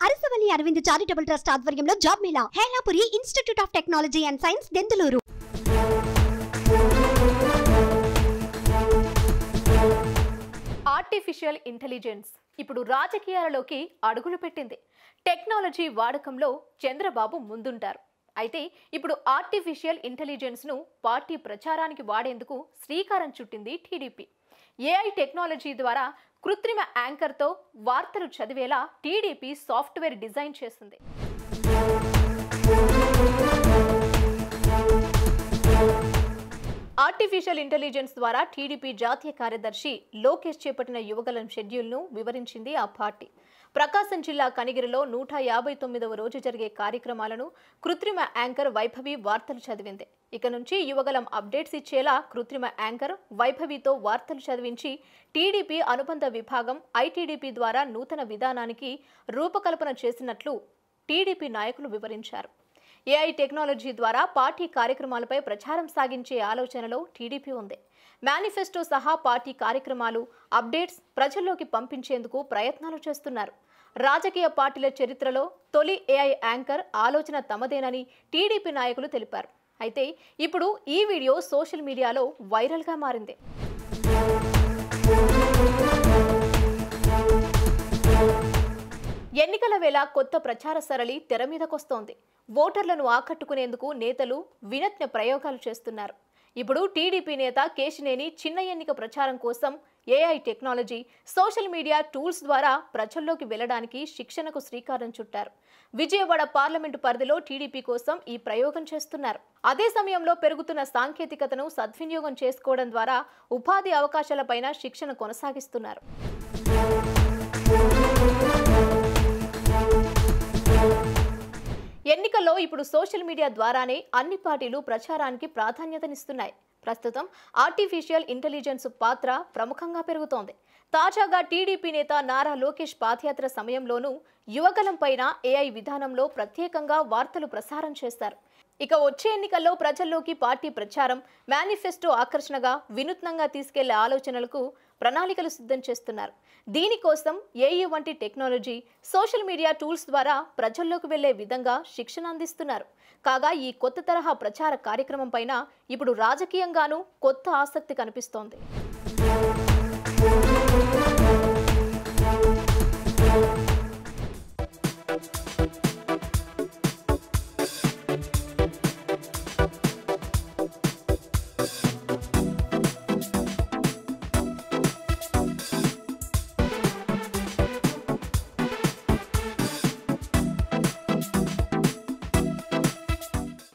Arasavalli Aravind charitable trust ఆధ్వర్యంలో job mela Helapuri institute of technology and science Denduluru artificial intelligence ఇప్పుడు రాజకీయాలలోకి అడుగులు పెట్టింది టెక్నాలజీ వాడకంలో చంద్రబాబు ముందుంటారు అయితే ఇప్పుడు ఆర్టిఫిషియల్ ఇంటెలిజెన్స్ను పార్టీ ప్రచారానికి వాడేందుకు శ్రీకారం చుట్టింది టీడీపీ ఏఐ టెక్నాలజీ ద్వారా కృత్రిమ యాంకర్తో వార్తలు చదివేలా టీడీపీ సాఫ్ట్వేర్ డిజైన్ చేసింది ఆర్టిఫిషియల్ ఇంటెలిజెన్స్ ద్వారా టీడీపీ జాతీయ కార్యదర్శి లోకేష్ చేపట్టిన యువగలం షెడ్యూల్ను వివరించింది ఆ పార్టీ ప్రకాశం జిల్లా కనిగిరిలో నూట యాభై తొమ్మిదవ రోజు జరిగే కార్యక్రమాలను కృత్రిమ యాంకర్ వైభవి వార్తలు చదివింది ఇక నుంచి యువగలం అప్డేట్స్ ఇచ్చేలా కృత్రిమ యాంకర్ వైభవితో వార్తలు చదివించి టీడీపీ అనుబంధ విభాగం ఐటీడీపీ ద్వారా నూతన విధానానికి రూపకల్పన చేసినట్లు టీడీపీ నాయకులు వివరించారు ఏఐ టెక్నాలజీ ద్వారా పార్టీ కార్యక్రమాలపై ప్రచారం సాగించే ఆలోచనలో టీడీపీ ఉంది మేనిఫెస్టో సహా పార్టీ కార్యక్రమాలు అప్డేట్స్ ప్రజల్లోకి పంపించేందుకు ప్రయత్నాలు చేస్తున్నారు రాజకీయ పార్టీల చరిత్రలో తొలి ఏఐ యాంకర్ ఆలోచన తమదేనని టీడీపీ నాయకులు తెలిపారు అయితే ఇప్పుడు ఈ వీడియో సోషల్ మీడియాలో వైరల్గా మారింది ఎన్నికల వేళ కొత్త ప్రచార సరళి తెర మీదకొస్తోంది ఓటర్లను ఆకట్టుకునేందుకు నేతలు వినూత్న ప్రయోగాలు చేస్తున్నారు ఇప్పుడు టీడీపీ నేత కేశినేని చిన్న ఎన్నిక ప్రచారం కోసం AI technology social media tools ద్వారా ప్రజల్లోకి వెళ్లడానికి శిక్షణకు శ్రీకారం చుట్టారు విజయవాడ పార్లమెంటు పరిధిలో టీడీపీ కోసం ఈ ప్రయోగం చేస్తున్నారు అదే సమయంలో పెరుగుతున్న సాంకేతికతను సద్వినియోగం చేసుకోవడం ద్వారా ఉపాధి అవకాశాలపైన శిక్షణ కొనసాగిస్తున్నారు ఎన్నికల్లో ఇప్పుడు సోషల్ మీడియా ద్వారానే అన్ని పార్టీలు ప్రచారానికి ప్రాధాన్యతనిస్తున్నాయి ప్రస్తుతం ఆర్టిఫిషియల్ ఇంటెలిజెన్స్ పాత్ర ప్రముఖంగా పెరుగుతోంది తాజాగా టీడీపీ నేత నారా లోకేష్ పాదయాత్ర సమయంలోనూ యువగలం పైన ఏఐ విధానంలో ప్రత్యేకంగా వార్తలు ప్రసారం చేస్తారు ఇక వచ్చే ఎన్నికల్లో ప్రజల్లోకి పార్టీ ప్రచారం మేనిఫెస్టో ఆకర్షణగా వినూత్నంగా తీసుకెళ్లే ఆలోచనలకు ప్రణాళికలు సిద్ధం చేస్తున్నారు దీనికోసం ఏఈ వంటి టెక్నాలజీ సోషల్ మీడియా టూల్స్ ద్వారా ప్రజల్లోకి వెళ్లే విధంగా శిక్షణ అందిస్తున్నారు కాగా ఈ కొత్త తరహా ప్రచార కార్యక్రమం పైన ఇప్పుడు రాజకీయంగానూ కొత్త ఆసక్తి కనిపిస్తోంది